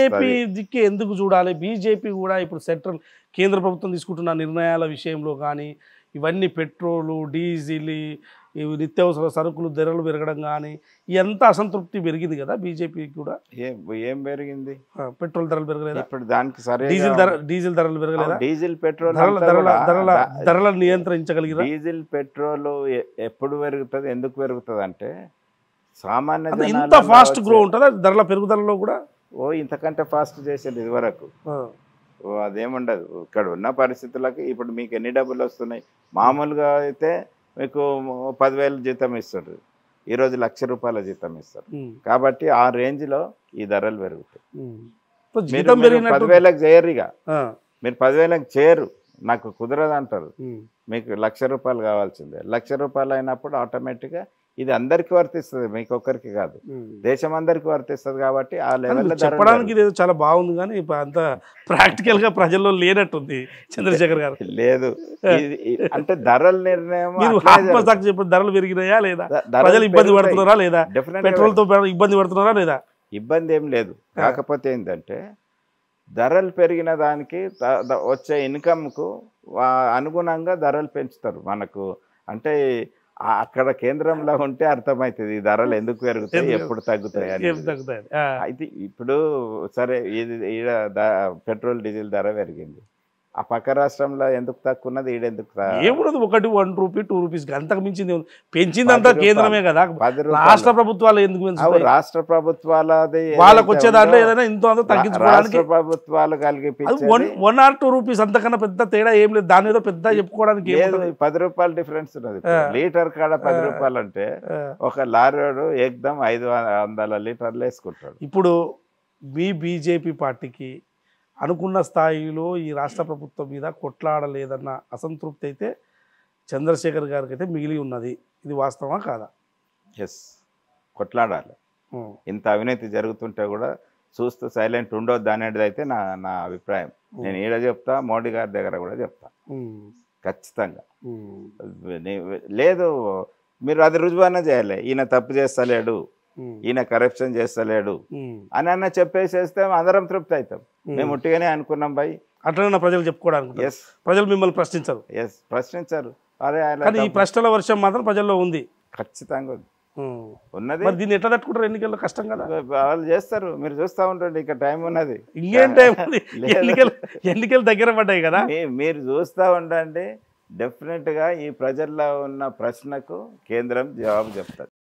BJP దిక్కే ఎందుకు చూడాలి బీజేపీ కూడా ఇప్పుడు సెంట్రల్ కేంద్ర ప్రభుత్వం తీసుకుంటున్న నిర్ణయాల విషయంలో కానీ ఇవన్నీ పెట్రోలు డీజిల్ ఇవి నిత్యావసర సరుకులు ధరలు పెరగడం కానీ ఎంత అసంతృప్తి పెరిగింది కదా బీజేపీకి కూడా ఏం ఏం పెరిగింది ఆ, పెట్రోల్ ధరలు పెరగలేదా ఇప్పుడు దానికి సరే డీజిల్ ధర డీజిల్ ధరలు పెరగలేదా డీజిల్ పెట్రోల్ ధరల అంతా ధరల కూడా ధరల దా- ధరలను నియంత్రించగలిగిరా డీజిల్ పెట్రోల్ ఎ- ఎప్పుడు పెరుగుతుంది ఎందుకు పెరుగుతుంది అంటే సామాన్య అంటే ఇంత జనాలలో ఫాస్ట్ గ్రో వచ్చే- ఉంటుందా ధరల పెరుగుదలలో కూడా ఓ ఇంతకంటే ఫాస్ట్ చేసేది ఇదివరకు ఆ, ఓ అదేముండదు ఇక్కడ ఉన్న పరిస్థితులకి ఇప్పుడు మీకు ఎన్ని డబ్బులు వస్తున్నాయి మామూలుగా అయితే మీకు పదివేలు జీతం ఇస్తారు ఈరోజు లక్ష రూపాయల జీతం ఇస్తారు ఉమ్, కాబట్టి ఆ రేంజ్లో ఈ ధరలు పెరుగుతాయి ఉమ్. ఇప్పుడు మీరు జీతం మీరు పెరిగినట్టు పదివేలకు చేయరు ఇక ఆ, మీరు పదివేలకు చేయరు నాకు కుదరదు అంటారు ఉమ్, మీకు లక్ష రూపాయలు కావాల్సిందే లక్ష రూపాయలు అయినప్పుడు ఆటోమేటిక్గా ఇది అందరికీ వర్తిస్తుంది మీకు ఒక్కరికి కాదు ఉమ్. దేశం అందరికీ వర్తిస్తుంది కాబట్టి ఆ కానీ లెవెల్లో నువ్వు చెప్పడానికి ఇదేదో చాలా బాగుంది కానీ ఇప్పుడు అంత ప్రాక్టికల్ గా ప్రజల్లో లేనట్టుంది చంద్రశేఖర్ గారు లేదు ఇది- ఇ- అంటే ధరల నిర్ణయం మీరు అట్లే జరుగుతుంది. ఆత్మసాక్షి చెప్పిన ధరలు పెరిగినాయా లేదా ధ- ధరలు ప్రజలు ఇబ్బంది పెరుగుతాయి. పడుతున్నారా లేదా Definitely పెట్రోల్ తో పె- ఇబ్బంది పడుతున్నారా లేదా ఇబ్బంది ఏం లేదు కాకపోతే ఏంటంటే ధరలు పెరిగిన దానికి ద- ద- వచ్చే ఇన్కమ్కు అనుగుణంగా ధరలు పెంచుతారు మనకు అంటే ఆ- అక్కడ కేంద్రంలో ఉంటే అర్థమవుతుంది ఈ ధరలు ఎందుకు పెరుగుతాయి ఎందుకు? ఎప్పుడు తగ్గుతాయి ఏం అనేది. తగ్గుతాయి ఆ, అయితే ఇప్పుడు సరే ఇది ఈడ ద- పెట్రోల్ డీజిల్ ధర పెరిగింది ఆ పక్క రాష్ట్రంలో ఎందుకు తక్కువ ఉన్నది ఈడెందుకు త- ఏమున్నది ఒకటి వన్ రూపీ టూ రూపీస్ అంతకు మించింది ఏముంది? పెంచింది అంతా పది కేంద్రమే కదా పది రూపాయలు. రాష్ట్ర ప్రభుత్వాలు ఎందుకు అవు పెంచుతాయి రాష్ట్ర ప్రభుత్వాలది వాళ్ళకు ఏదైతే వచ్చే దాంట్లో ఉందో, ఏదైనా ఇంతో అంత రా- తగ్గించుకోవడానికి రాష్ట్ర ప్రభుత్వాలు అది వన్ కలిగి వన్ ఆర్ టూ రూపీస్ అంతకన్నా పెద్ద తేడా ఏం లేదు దాని ఏదో పెద్ద చెప్పుకోవడానికి లేదు ఏముంటది? పది రూపాయలు డిఫరెన్స్ ఉన్నది ఇప్పుడు. లీటర్ కాడ పది రూపాయలు అంటే ఆ, ఒక లారీడు ఏకదం ఐదు వందల లీటర్లు వేసుకుంటాడు ఇప్పుడు మీ బీజేపీ పార్టీకి అనుకున్న స్థాయిలో ఈ రాష్ట్ర ప్రభుత్వం మీద కొట్లాడలేదన్న అసంతృప్తి అయితే చంద్రశేఖర్ గారికి అయితే మిగిలి ఉన్నది ఇది వాస్తవమా కాదా ఎస్ కొట్లాడాలి ఉం. ఇంత అవినీతి జరుగుతుంటే కూడా చూస్తూ సైలెంట్ ఉండొద్దు అనేది అయితే నా నా అభిప్రాయం నేను ఈడ చెప్తా మోడీ గారి దగ్గర కూడా చెప్తా ఉం. ఖచ్చితంగా ఉం. నీ- లేదు మీరు అది రుజువైనా చేయాలి ఈయన తప్పు చేస్తలేడు ఉం. ఈయన కరప్షన్ చేస్తలేడు ఉం. అని అన్న చెప్పేసేస్తే అందరం తృప్తి అవుతాం ఉం. మేము ఉట్టిగానే అనుకున్నాం బై అట్లనే నా ప్రజలు చెప్పుకోవడానికి ఎస్ ప్రజలు మిమ్మల్ని ప్రశ్నించరు ఎస్ ప్రశ్నించారు అరే ఆయన కానీ ఈ తప్పు- ప్రశ్నల వర్షం మాత్రం ప్రజల్లో ఉంది ఖచ్చితంగా ఉంది. ఉం. ఉన్నది మరి దీన్ని ఎట్లా తట్టుకుంటారు ఎన్నికల్లో కష్టం కదా వాళ్ళు చేస్తారు మీరు చూస్తూ ఉండండి ఇక టైం ఉన్నది ఇంకేం టైం ఉంది లేదు. ఎన్నికలు ఎన్నికలు దగ్గర పడ్డాయి కదా మీ- మీరు చూస్తూ ఉండండి డెఫినెట్గా ఈ ప్రజల్లో ఉన్న ప్రశ్నకు కేంద్రం జవాబు చెప్తారు